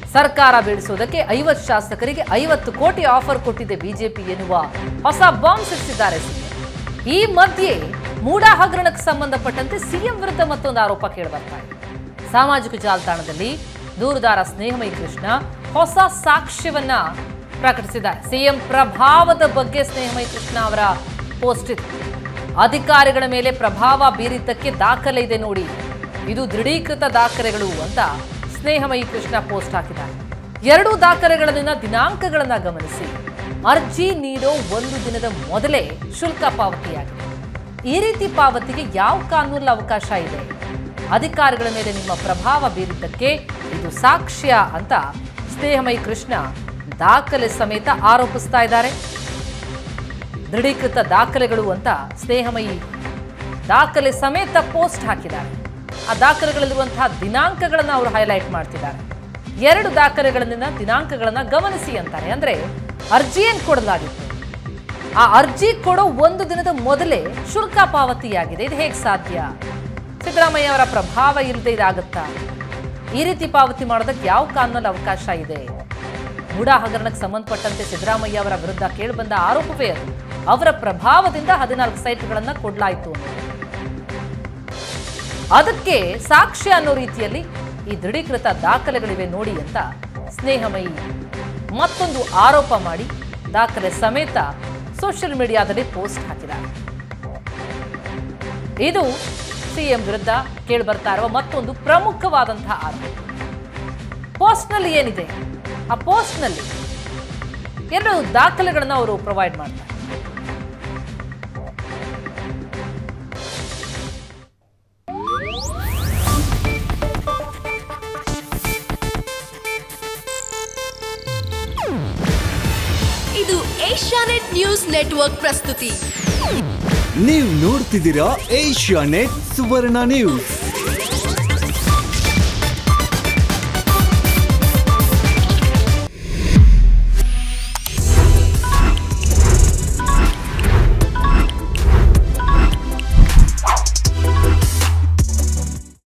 ಸರ್ಕಾರ ಬೀಳಿಸುವುದಕ್ಕೆ ಐವತ್ತು ಶಾಸಕರಿಗೆ ಐವತ್ತು ಕೋಟಿ ಆಫರ್ ಕೊಟ್ಟಿದೆ ಬಿಜೆಪಿ ಎನ್ನುವ ಹೊಸ ಬಾಂಬ್ ಸಿಡಿಸಿದ್ದಾರೆ ಸಿಎಂ ಈ ಮಧ್ಯೆ ಮೂಡಾ ಹಗರಣಕ್ಕೆ ಸಂಬಂಧಪಟ್ಟಂತೆ ಸಿಎಂ ವಿರುದ್ಧ ಮತ್ತೊಂದು ಆರೋಪ ಕೇಳಿಬರ್ತಾ ಇದೆ ಸಾಮಾಜಿಕ ಜಾಲತಾಣದಲ್ಲಿ ದೂರುದಾರ ಸ್ನೇಹಮಯಿ ಕೃಷ್ಣ ಹೊಸ ಸಾಕ್ಷ್ಯವನ್ನ ಪ್ರಕಟಿಸಿದ್ದಾರೆ ಸಿಎಂ ಪ್ರಭಾವದ ಬಗ್ಗೆ ಸ್ನೇಹಮಯಿ ಕೃಷ್ಣ ಅವರ ಪೋಸ್ಟ್ ಇದೆ ಅಧಿಕಾರಿಗಳ ಮೇಲೆ ಪ್ರಭಾವ ಬೀರಿದ್ದಕ್ಕೆ ದಾಖಲೆ ಇದೆ ನೋಡಿ ಇದು ದೃಢೀಕೃತ ದಾಖಲೆಗಳು ಅಂತ ಸ್ನೇಹಮಯಿ ಕೃಷ್ಣ ಪೋಸ್ಟ್ ಹಾಕಿದ್ದಾರೆ ಎರಡೂ ದಾಖಲೆಗಳಲ್ಲಿನ ದಿನಾಂಕಗಳನ್ನ ಗಮನಿಸಿ ಅರ್ಜಿ ನೀಡೋ ಒಂದು ದಿನದ ಮೊದಲೇ ಶುಲ್ಕ ಪಾವತಿಯಾಗಿದೆ ಈ ರೀತಿ ಪಾವತಿಗೆ ಯಾವ ಕಾನೂನಲ್ಲಿ ಅವಕಾಶ ಇದೆ ಅಧಿಕಾರಿಗಳ ಮೇಲೆ ನಿಮ್ಮ ಪ್ರಭಾವ ಬೀರಿದ್ದಕ್ಕೆ ಇದು ಸಾಕ್ಷ್ಯ ಅಂತ ಸ್ನೇಹಮಯಿ ಕೃಷ್ಣ ದಾಖಲೆ ಸಮೇತ ಆರೋಪಿಸ್ತಾ ಇದ್ದಾರೆ ದೃಢೀಕೃತ ದಾಖಲೆಗಳು ಅಂತ ಸ್ನೇಹಮಯಿ ದಾಖಲೆ ಸಮೇತ ಪೋಸ್ಟ್ ಹಾಕಿದ್ದಾರೆ ಆ ದಾಖಲೆಗಳಲ್ಲಿರುವಂತಹ ದಿನಾಂಕಗಳನ್ನು ಅವರು ಹೈಲೈಟ್ ಮಾಡ್ತಿದ್ದಾರೆ ಎರಡು ದಾಖಲೆಗಳಲ್ಲಿನ ದಿನಾಂಕಗಳನ್ನು ಗಮನಿಸಿ ಅಂತಾರೆ ಅಂದ್ರೆ ಅರ್ಜಿಯನ್ನು ಕೊಡಲಾಗಿತ್ತು ಆ ಅರ್ಜಿ ಕೊಡೋ ಒಂದು ದಿನದ ಮೊದಲೇ ಶುಲ್ಕ ಪಾವತಿಯಾಗಿದೆ ಇದು ಹೇಗೆ ಸಾಧ್ಯ ಸಿದ್ದರಾಮಯ್ಯ ಅವರ ಪ್ರಭಾವ ಇಲ್ಲದೆ ಇದಾಗುತ್ತಾ ಈ ರೀತಿ ಪಾವತಿ ಮಾಡೋದಕ್ಕೆ ಯಾವ ಕಾನೂನಲ್ಲಿ ಅವಕಾಶ ಇದೆ ಮೂಡಾ ಹಗರಣಕ್ಕೆ ಸಂಬಂಧಪಟ್ಟಂತೆ ಸಿದ್ದರಾಮಯ್ಯ ಅವರ ವಿರುದ್ಧ ಕೇಳಿಬಂದ ಆರೋಪವೇ ಅದು ಅವರ ಪ್ರಭಾವದಿಂದ ಹದಿನಾಲ್ಕು ಸೈಟ್ಗಳನ್ನ ಕೊಡಲಾಯಿತು ಅನ್ನೋದು ಅದಕ್ಕೆ ಸಾಕ್ಷ್ಯ ಅನ್ನೋ ರೀತಿಯಲ್ಲಿ ಈ ದೃಢೀಕೃತ ದಾಖಲೆಗಳಿವೆ ನೋಡಿ ಅಂತ ಸ್ನೇಹಮಯಿ ಮತ್ತೊಂದು ಆರೋಪ ಮಾಡಿ ದಾಖಲೆ ಸಮೇತ ಸೋಷಿಯಲ್ ಮೀಡಿಯಾದಲ್ಲಿ ಪೋಸ್ಟ್ ಹಾಕಿದ್ದಾರೆ ಇದು ಸಿಎಂ ವಿರುದ್ಧ ಕೇಳಿಬರ್ತಾ ಇರುವ ಮತ್ತೊಂದು ಪ್ರಮುಖವಾದಂತಹ ಆರೋಪ ಪೋಸ್ಟ್ನಲ್ಲಿ ಏನಿದೆ ಆ ಪೋಸ್ಟ್ನಲ್ಲಿ ಎರಡು ದಾಖಲೆಗಳನ್ನು ಅವರು ಪ್ರೊವೈಡ್ ಮಾಡ್ತಾರೆ ಇದು ಏಷ್ಯಾನೆಟ್ ನ್ಯೂಸ್ ನೆಟ್ವರ್ಕ್ ಪ್ರಸ್ತುತಿ ನೀವು ನೋಡ್ತಿದ್ದೀರಾ ಏಷ್ಯಾ ನೆಟ್ ಸುವರ್ಣ ನ್ಯೂಸ್